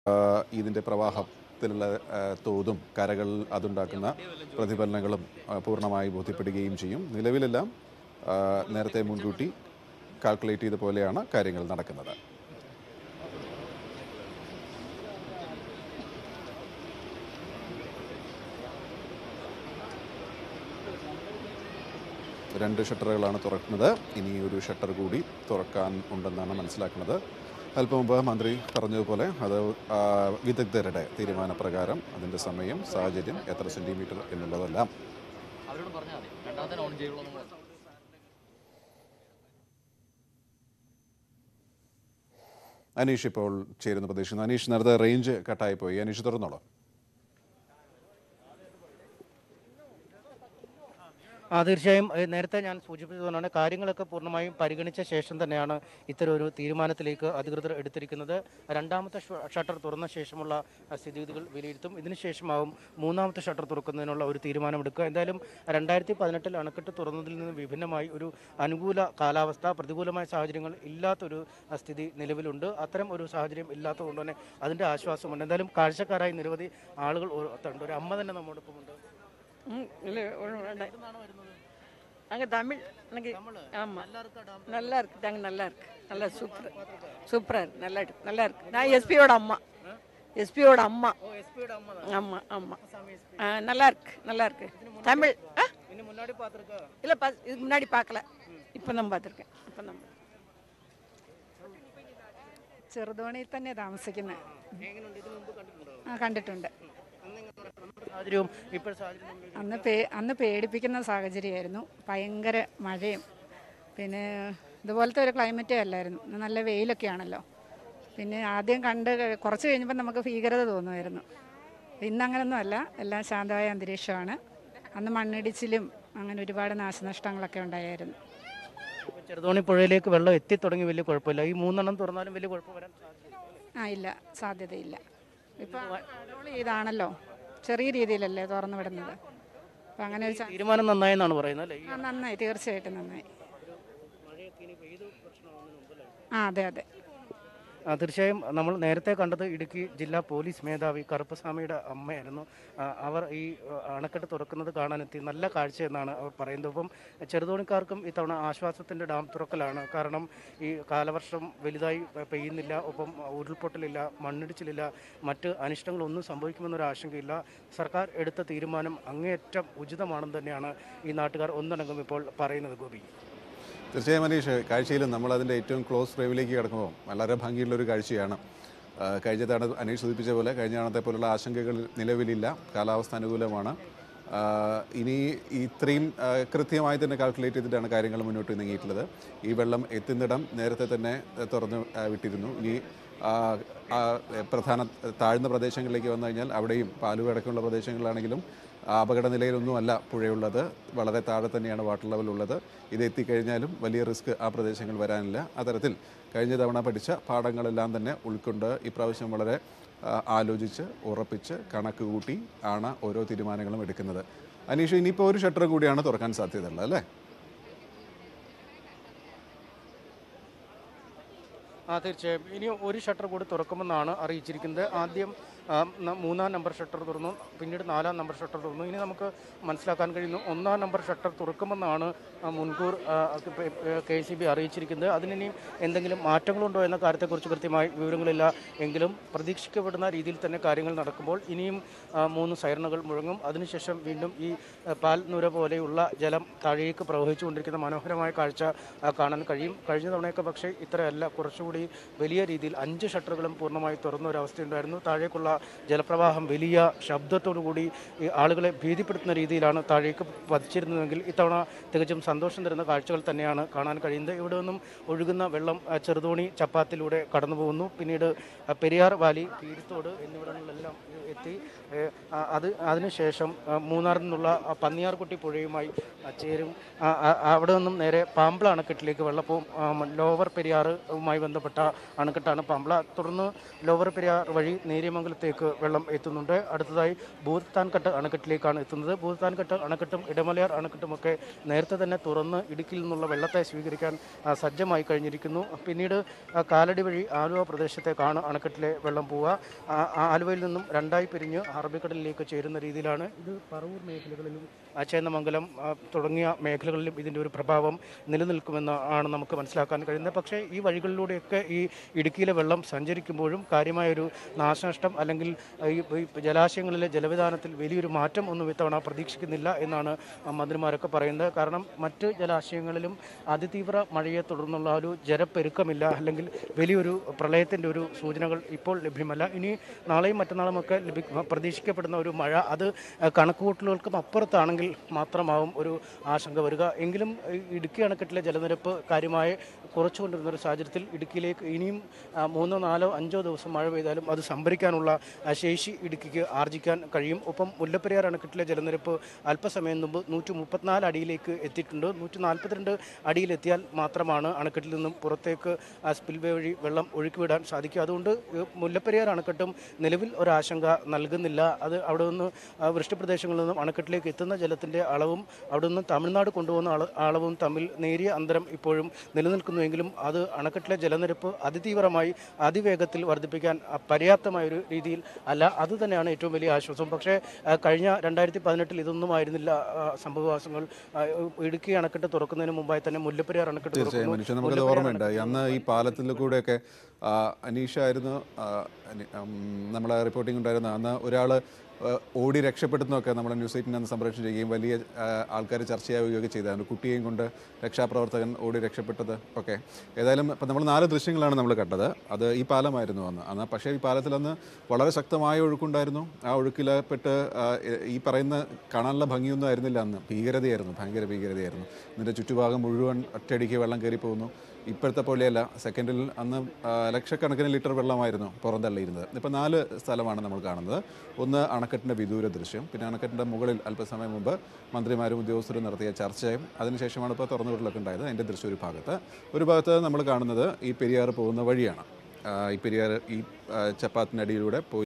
ആ, ഇതിൻ്റെ പ്രവാഹത്തിലുള്ള ആ, തോതും കരകൾ അതുണ്ടാക്കുന്ന പ്രതിഫലനങ്ങളും ആ, പൂർണ്ണമായി ബോധ്യപ്പെടുകയും ചെയ്യും നിലവിലെല്ലാം ആ, നേരത്തെ മുൻകൂട്ടി കാൽക്കുലേറ്റ് ചെയ്ത പോലെയാണ് കാര്യങ്ങൾ നടക്കുന്നത് രണ്ട് ഷട്ടറുകളാണ് തുറക്കുന്നത് ഇനി ഒരു ഷട്ടർ കൂടി തുറക്കാൻ ഉണ്ടെന്നാണ് മനസ്സിലാക്കുന്നത് അല്പം മുമ്പ് മന്ത്രി പറഞ്ഞതുപോലെ അത് ആ, വിദഗ്ധരുടെ തീരുമാനപ്രകാരം അതിൻ്റെ സമയം സാഹചര്യം എത്ര സെൻറ്റിമീറ്റർ എന്നുള്ളതെല്ലാം അവരോട് പറഞ്ഞാൽ മതി രണ്ടാമത്തെ ഓൺ ചെയ്യുള്ളൂ എന്ന് പറഞ്ഞു അനീഷ് ഇപ്പോൾ ചേരുന്ന പ്രദേശം അനീഷ് നേരത്തെ റേഞ്ച് കട്ടായി പോയി അനീഷ് തുറന്നോളൂ ആ തീർച്ചയായും ഏഹ് നേരത്തെ ഞാൻ സൂചിപ്പിച്ചതുകൊണ്ടാണ് കാര്യങ്ങളൊക്കെ പൂർണ്ണമായും പരിഗണിച്ച ശേഷം തന്നെയാണ് ഇത്തരം ഒരു തീരുമാനത്തിലേക്ക് അധികൃതർ എടുത്തിരിക്കുന്നത് രണ്ടാമത്തെ ഷ- ഷട്ടർ തുറന്ന ശേഷമുള്ള ആ, സ്ഥിതിഗതികൾ വിലയിരുത്തും ഇതിനുശേഷമാവും മൂന്നാമത്തെ ഷട്ടർ തുറക്കുന്നതിനുള്ള ഒരു തീരുമാനമെടുക്കുക എന്തായാലും രണ്ടായിരത്തി പതിനെട്ടിൽ അണക്കെട്ട് തുറന്നതിൽ നിന്ന് വിഭിന്നമായി ഒരു അനുകൂല കാലാവസ്ഥ പ്രതികൂലമായ സാഹചര്യങ്ങൾ ഇല്ലാത്തൊരു ആ, സ്ഥിതി നിലവിലുണ്ട് അത്തരം ഒരു സാഹചര്യം ഇല്ലാത്തതുകൊണ്ട് തന്നെ അതിൻ്റെ ആശ്വാസമുണ്ട് എന്തായാലും കാഴ്ചക്കാരായി നിരവധി ആളുകൾ ഒരു- ഉണ്ട് ഒരു അമ്മ തന്നെ നമ്മോടൊപ്പമുണ്ട് ம் இல்லை ஒன்றும் வேண்டாம் அங்கே தமிழ் எனக்கு ஆமாம் நல்லா இருக்கு தாங்க நல்லா இருக்கு நல்லா சூப்பர் சூப்பராக இருக்கு நல்லா இருக்கு நல்லா இருக்கு நான் எஸ்பியோட அம்மா எஸ்பியோட அம்மா ஆமாம் ஆமாம் ஆ நல்லா இருக்கு நல்லா இருக்கு தமிழ் ஆ ഇനി മുന്നാടി പാത്രക്ക இல்லை பா இதுக்கு முன்னாடி பார்க்கல இப்போ தான் பார்த்துருக்கேன் இப்போ தான் ചെറുതോണിയിൽ തന്നെ താമസിക്കുന്നത് ആ കണ്ടിട്ടുണ്ട് സാഹചര്യവും ഇപ്പോൾ സാഹചര്യം തമ്മിൽ അന്ന് പേ അന്ന് പേടിപ്പിക്കുന്ന സാഹചര്യമായിരുന്നു ഭയങ്കര മഴയും പിന്നെ ഇതുപോലത്തെ ഒരു ക്ലൈമറ്റേ അല്ലായിരുന്നു ഇന്ന് നല്ല വെയിലൊക്കെ ആണല്ലോ പിന്നെ ആദ്യം കണ്ട് കഴി- കുറച്ച് കഴിഞ്ഞപ്പോൾ നമുക്ക് ഭീകരത തോന്നുമായിരുന്നു ഇന്ന് അങ്ങനൊന്നും അല്ല എല്ലാം ശാന്തമായ അന്തരീക്ഷമാണ് അന്ന് മണ്ണിടിച്ചിലും അങ്ങനെ ഒരുപാട് നാശനഷ്ടങ്ങളൊക്കെ ഉണ്ടായിരുന്നു ഇപ്പോൾ ചെറുതോണി പുഴയിലേക്ക് വെള്ളം എത്തി തുടങ്ങി വലിയ കുഴപ്പമില്ല ഈ മൂന്നെണ്ണം തുറന്നാലും വലിയ കുഴപ്പം വരാൻ സാധ്യത ആ ഇല്ല സാധ്യതയില്ല ഇപ്പം കൺട്രോൾ ചെയ്താണല്ലോ ചെറിയ രീതിയിലല്ലേ തുറന്നു വിടുന്നത് അപ്പം അങ്ങനെ ഒരു ചാ- തീരുമാനം നന്നായെന്നാണ് പറയുന്നത് അല്ലേ ഈ ആ നന്നായി തീർച്ചയായിട്ടും നന്നായി മഴയൊക്കെ ഇനി പെയ്ത് പ്രശ്നമാവുന്നതിന് മുമ്പല്ലേ ആ അതെ അതെ ആ, തീർച്ചയായും നമ്മൾ നേരത്തെ കണ്ടത് ഇടുക്കി ജില്ലാ പോലീസ് മേധാവി കറുപ്പസ്വാമിയുടെ അമ്മയായിരുന്നു ആ, അവർ ഈ ആ, അണക്കെട്ട് തുറക്കുന്നത് കാണാനെത്തി നല്ല കാഴ്ചയെന്നാണ് അവർ പറയുന്നത് ഒപ്പം ചെറുതോണിക്കാർക്കും ഇത്തവണ ആശ്വാസത്തിൻ്റെ ഡാം തുറക്കലാണ് കാരണം ഈ കാലവർഷം വലുതായി പെ- പെയ്യുന്നില്ല ഒപ്പം ഉരുൾപൊട്ടലില്ല മണ്ണിടിച്ചിലില്ല മറ്റ് അനിഷ്ടങ്ങളൊന്നും സംഭവിക്കുമെന്നൊരു ആശങ്കയില്ല സർക്കാർ എടുത്ത തീരുമാനം അങ്ങേയറ്റം ഉചിതമാണെന്ന് തന്നെയാണ് ഈ നാട്ടുകാർ ഒന്നടങ്കം ഇപ്പോൾ പറയുന്നത് ഗോപി തീർച്ചയായും മനീഷ് കാഴ്ചയിൽ നമ്മൾ അതിൻ്റെ ഏറ്റവും ക്ലോസ് ഫ്രെയിമിലേക്ക് കിടക്കുമ്പോൾ വളരെ ഭംഗിയുള്ളൊരു കാഴ്ചയാണ് ആ, കഴിഞ്ഞ തവണ അനീഷ് സൂചിപ്പിച്ച പോലെ കഴിഞ്ഞ തവണത്തെ പോലുള്ള ആശങ്കകൾ നിലവിലില്ല കാലാവസ്ഥ അനുകൂലമാണ് ആ, ഇനി ഇത്രയും ആ, കൃത്യമായി തന്നെ കാൽക്കുലേറ്റ് ചെയ്തിട്ടാണ് കാര്യങ്ങൾ മുന്നോട്ട് നീങ്ങിയിട്ടുള്ളത് ഈ വെള്ളം എത്തുന്നിടം നേരത്തെ തന്നെ ആ, തുറന്ന് ആ, വിട്ടിരുന്നു ഇനി ആ, ആ, പ്രധാന താഴ്ന്ന പ്രദേശങ്ങളിലേക്ക് വന്നു കഴിഞ്ഞാൽ അവിടെയും പാലുവ അടക്കമുള്ള പ്രദേശങ്ങളിലാണെങ്കിലും ആ അപകട നിലയിലൊന്നുമല്ല പുഴയുള്ളത് വളരെ താഴെ തന്നെയാണ് വാട്ടർ ലെവൽ ഉള്ളത് ഇത് എത്തിക്കഴിഞ്ഞാലും വലിയ റിസ്ക് ആ പ്രദേശങ്ങൾ വരാനില്ല അത്തരത്തിൽ കഴിഞ്ഞ തവണ പഠിച്ച പാഠങ്ങളെല്ലാം തന്നെ ഉൾക്കൊണ്ട് ഇപ്രാവശ്യം വളരെ ആ, ആലോചിച്ച് ഉറപ്പിച്ച് കണക്ക് കൂട്ടി ആണ് ഓരോ തീരുമാനങ്ങളും എടുക്കുന്നത് അനീഷ് ഇനിയിപ്പോൾ ഒരു ഷട്ടർ കൂടിയാണ് തുറക്കാൻ സാധ്യതയുള്ളത് അല്ലേ ആ തീർച്ചയായും ഇനി ഒരു ഷട്ടർ കൂടി തുറക്കുമെന്നാണ് അറിയിച്ചിരിക്കുന്നത് ആദ്യം ആ, ന- മൂന്നാം നമ്പർ ഷട്ടർ തുറന്നു പിന്നീട് നാലാം നമ്പർ ഷട്ടർ തുറന്നു ഇനി നമുക്ക് മനസ്സിലാക്കാൻ കഴിയുന്നു ഒന്നാം നമ്പർ ഷട്ടർ തുറക്കുമെന്നാണ് ആ, മുൻകൂർ കെ സി ബി അറിയിച്ചിരിക്കുന്നത് അതിനി എന്തെങ്കിലും മാറ്റങ്ങളുണ്ടോ എന്ന കാര്യത്തെക്കുറിച്ച് കൃത്യമായി വിവരങ്ങളില്ല എങ്കിലും പ്രതീക്ഷിക്കപ്പെടുന്ന രീതിയിൽ തന്നെ കാര്യങ്ങൾ നടക്കുമ്പോൾ ഇനിയും ആ, മൂന്ന് സൈറണുകൾ മുഴങ്ങും അതിനുശേഷം വീണ്ടും ഈ ആ, പാൽ നുര പോലെയുള്ള ജലം താഴേക്ക് പ്രവഹിച്ചുകൊണ്ടിരിക്കുന്ന മനോഹരമായ കാഴ്ച ആ, കാണാൻ കഴിയും കഴിഞ്ഞ തവണയൊക്കെ പക്ഷേ ഇത്രയല്ല കുറച്ചുകൂടി വലിയ രീതിയിൽ അഞ്ച് ഷട്ടറുകളും പൂർണ്ണമായി തുറന്ന ഒരു അവസ്ഥയുണ്ടായിരുന്നു താഴേക്കുള്ള ജലപ്രവാഹം വലിയ ശബ്ദത്തോടു കൂടി ഈ ആളുകളെ ഭീതിപ്പെടുത്തുന്ന രീതിയിലാണ് താഴേക്ക് പതിച്ചിരുന്നതെങ്കിൽ ഇത്തവണ തികച്ചും സന്തോഷം തരുന്ന കാഴ്ചകൾ തന്നെയാണ് കാണാൻ കഴിയുന്നത് ഇവിടെ നിന്നും ഒഴുകുന്ന വെള്ളം ആ, ചെറുതോണി ചപ്പാത്തിലൂടെ കടന്നു പോകുന്നു പിന്നീട് ആ, പെരിയാർ വാലി തീരത്തോട് എന്നിവിടങ്ങളിലെല്ലാം എത്തി ഏ, ആ, അത് അതിനുശേഷം ആ, മൂന്നാറിൽ നിന്നുള്ള ആ, പന്നിയാർകുട്ടി പുഴയുമായി ആ, ചേരും ആ, ആ, അവിടെ നിന്നും നേരെ പാമ്പ്ള അണക്കെട്ടിലേക്ക് വെള്ളപ്പവും ആ, മ- ലോവർ പെരിയാറുമായി ബന്ധപ്പെട്ട അണക്കെട്ടാണ് പാമ്പ്ള തുടർന്ന് ലോവർ പെരിയാർ വഴി നേര്യമംഗലത്ത് ഭാഗത്തേക്ക് വെള്ളം എത്തുന്നുണ്ട് അടുത്തതായി ഭൂത്താൻകട്ട് അണക്കെട്ടിലേക്കാണ് എത്തുന്നത് ഭൂത്താൻകട്ട് അണക്കെട്ടും ഇടമലയാർ അണക്കെട്ടും ഒക്കെ നേരത്തെ തന്നെ തുറന്ന് ഇടുക്കിയിൽ നിന്നുള്ള വെള്ളത്തെ സ്വീകരിക്കാൻ ആ, സജ്ജമായി കഴിഞ്ഞിരിക്കുന്നു പിന്നീട് ആ, കാലടി വഴി ആലുവ പ്രദേശത്തേക്കാണ് അണക്കെട്ടിലെ വെള്ളം പോവുക ആ, ആ, ആലുവയിൽ നിന്നും രണ്ടായി പിരിഞ്ഞ് അറബിക്കടലിലേക്ക് ചേരുന്ന രീതിയിലാണ് ഇത് പറവൂർ മേഖലകളിലും ആ, ചേന്നമംഗലം ആ, തുടങ്ങിയ മേഖലകളിലും ഇതിൻ്റെ ഒരു പ്രഭാവം നിലനിൽക്കുമെന്ന് ആണ് നമുക്ക് മനസ്സിലാക്കാൻ കഴിയുന്നത് പക്ഷേ ഈ വഴികളിലൂടെയൊക്കെ ഈ ഇടുക്കിയിലെ വെള്ളം സഞ്ചരിക്കുമ്പോഴും കാര്യമായൊരു നാശനഷ്ടം അല്ലെങ്കിൽ ഈ ഈ ജലാശയങ്ങളിലെ ജലവിധാനത്തിൽ വലിയൊരു മാറ്റം ഒന്നും ഇത്തവണ പ്രതീക്ഷിക്കുന്നില്ല എന്നാണ് മന്ത്രിമാരൊക്കെ പറയുന്നത് കാരണം മറ്റ് ജലാശയങ്ങളിലും അതിതീവ്ര മഴയെ തുടർന്നുള്ള ഒരു ജലപ്പെരുക്കമില്ല അല്ലെങ്കിൽ വലിയൊരു പ്രളയത്തിൻ്റെ ഒരു സൂചനകൾ ഇപ്പോൾ ലഭ്യമല്ല ഇനി നാളെയും മറ്റന്നാളുമൊക്കെ ലഭി പ്രതീക്ഷിക്കപ്പെടുന്ന ഒരു മഴ അത് കണക്കുകൂട്ടലുകൾക്കും അപ്പുറത്താണെങ്കിൽ മാത്രമാവും ഒരു ആശങ്ക വരിക എങ്കിലും ഈ ഇടുക്കി അണക്കെട്ടിലെ ജലനിരപ്പ് കാര്യമായി കുറച്ചുകൊണ്ടിരുന്ന ഒരു സാഹചര്യത്തിൽ ഇടുക്കിയിലേക്ക് ഇനിയും ആ, മൂന്നോ നാലോ അഞ്ചോ ദിവസം മഴ പെയ്താലും അത് സംഭരിക്കാനുള്ള ആ, ശേഷി ഇടുക്കിക്ക് ആർജിക്കാൻ കഴിയും ഒപ്പം മുല്ലപ്പെരിയാർ അണക്കെട്ടിലെ ജലനിരപ്പ് അല്പസമയം മുമ്പ് നൂറ്റി മുപ്പത്തിനാല് അടിയിലേക്ക് എത്തിയിട്ടുണ്ട് നൂറ്റി നാൽപ്പത്തിരണ്ട് അടിയിലെത്തിയാൽ മാത്രമാണ് അണക്കെട്ടിൽ നിന്നും പുറത്തേക്ക് ആ സ്പിൽവേ വഴി വെള്ളം ഒഴുക്കിവിടാൻ സാധിക്കുക അതുകൊണ്ട് ഈ മുല്ലപ്പെരിയാർ അണക്കെട്ടും നിലവിൽ ഒരാശങ്ക നൽകുന്നില്ല അത് അവിടെ നിന്ന് ആ, വൃഷ്ടിപ്രദേശങ്ങളിൽ നിന്നും അണക്കെട്ടിലേക്ക് എത്തുന്ന ജലത്തിൻ്റെ അളവും അവിടെ നിന്ന് തമിഴ്നാട് കൊണ്ടുപോകുന്ന അള- അളവും തമ്മിൽ നേരിയ അന്തരം ഇപ്പോഴും നിലനിൽക്കുന്നുവെങ്കിലും അത് അണക്കെട്ടിലെ ജലനിരപ്പ് അതിതീവ്രമായി അതിവേഗത്തിൽ വർദ്ധിപ്പിക്കാൻ ആ, പര്യാപ്തമായ ഒരു രീതിയിൽ അല്ല അത് തന്നെയാണ് ഏറ്റവും വലിയ ആശ്വാസം പക്ഷേ ആ, കഴിഞ്ഞ രണ്ടായിരത്തി പതിനെട്ടിൽ ഇതൊന്നും ആയിരുന്നില്ല ആ, സംഭവവാസങ്ങൾ ആ, ഇടുക്കി അണക്കെട്ട് തുറക്കുന്നതിന് മുമ്പായി തന്നെ മുല്ലപ്പെരിയാർ അണക്കെട്ട് തീർച്ചയായും തുറക്കുന്നു. മനുഷ്യ നമുക്കത് മുല്ലപ്പെരിയാർ ഓർമ്മയുണ്ട് അന്ന് ഈ പാലത്തിൽ കൂടെയൊക്കെ ആ, അനീഷായിരുന്നു ആ, അനി- ഉം, നമ്മളെ റിപ്പോർട്ടിംഗ് ഉണ്ടായിരുന്ന അന്ന് ഒരാൾ ഓടി രക്ഷപ്പെടുന്നതൊക്കെ നമ്മുടെ ന്യൂസ് എയ്റ്റിന് അന്ന് സംപ്രേഷണം ചെയ്യുകയും വലിയ ആൾക്കാർ ചർച്ചയാവുകയൊക്കെ ചെയ്തായിരുന്നു കുട്ടിയെയും കൊണ്ട് രക്ഷാപ്രവർത്തകൻ ഓടി രക്ഷപ്പെട്ടത് ഒക്കെ ഏതായാലും ഇപ്പം നമ്മൾ നാല് ദൃശ്യങ്ങളാണ് നമ്മൾ കണ്ടത് അത് ഈ പാലമായിരുന്നു അന്ന് അന്ന് പക്ഷേ ഈ പാലത്തിൽ അന്ന് വളരെ ശക്തമായ ഒഴുക്കുണ്ടായിരുന്നു ആ ഒഴുക്കിൽപ്പെട്ട് ആ, ഈ പറയുന്ന കാണാനുള്ള ഭംഗിയൊന്നും ആയിരുന്നില്ല അന്ന് ഭീകരതയായിരുന്നു ഭയങ്കര ഭീകരതയായിരുന്നു ഇതിൻ്റെ ചുറ്റുഭാഗം മുഴുവൻ ഒറ്റയടിക്ക് വെള്ളം കയറി പോകുന്നു ഇപ്പോഴത്തെ പോലെയല്ല സെക്കൻഡിൽ അന്ന് ആ, ലക്ഷക്കണക്കിന് ലിറ്റർ വെള്ളമായിരുന്നു പുറന്തള്ളിയിരുന്നത് ഇപ്പോൾ നാല് സ്ഥലമാണ് നമ്മൾ കാണുന്നത് ഒന്ന് അണക്കെട്ടിൻ്റെ വിദൂര ദൃശ്യം പിന്നെ അണക്കെട്ടിൻ്റെ മുകളിൽ അല്പസമയം മുമ്പ് മന്ത്രിമാരും ഉദ്യോഗസ്ഥരും നടത്തിയ ചർച്ചയും അതിനുശേഷമാണ് ഇപ്പോൾ തുറന്നുവിടലൊക്കെ ഉണ്ടായത് അതിൻ്റെ ദൃശ്യം ഒരു ഭാഗത്ത് ഒരു ഭാഗത്ത് നമ്മൾ കാണുന്നത് ഈ പെരിയാർ പോകുന്ന വഴിയാണ് ആ, ഈ പെരിയാർ ഈ ആ, ചപ്പാത്തിനടിയിലൂടെ പോയി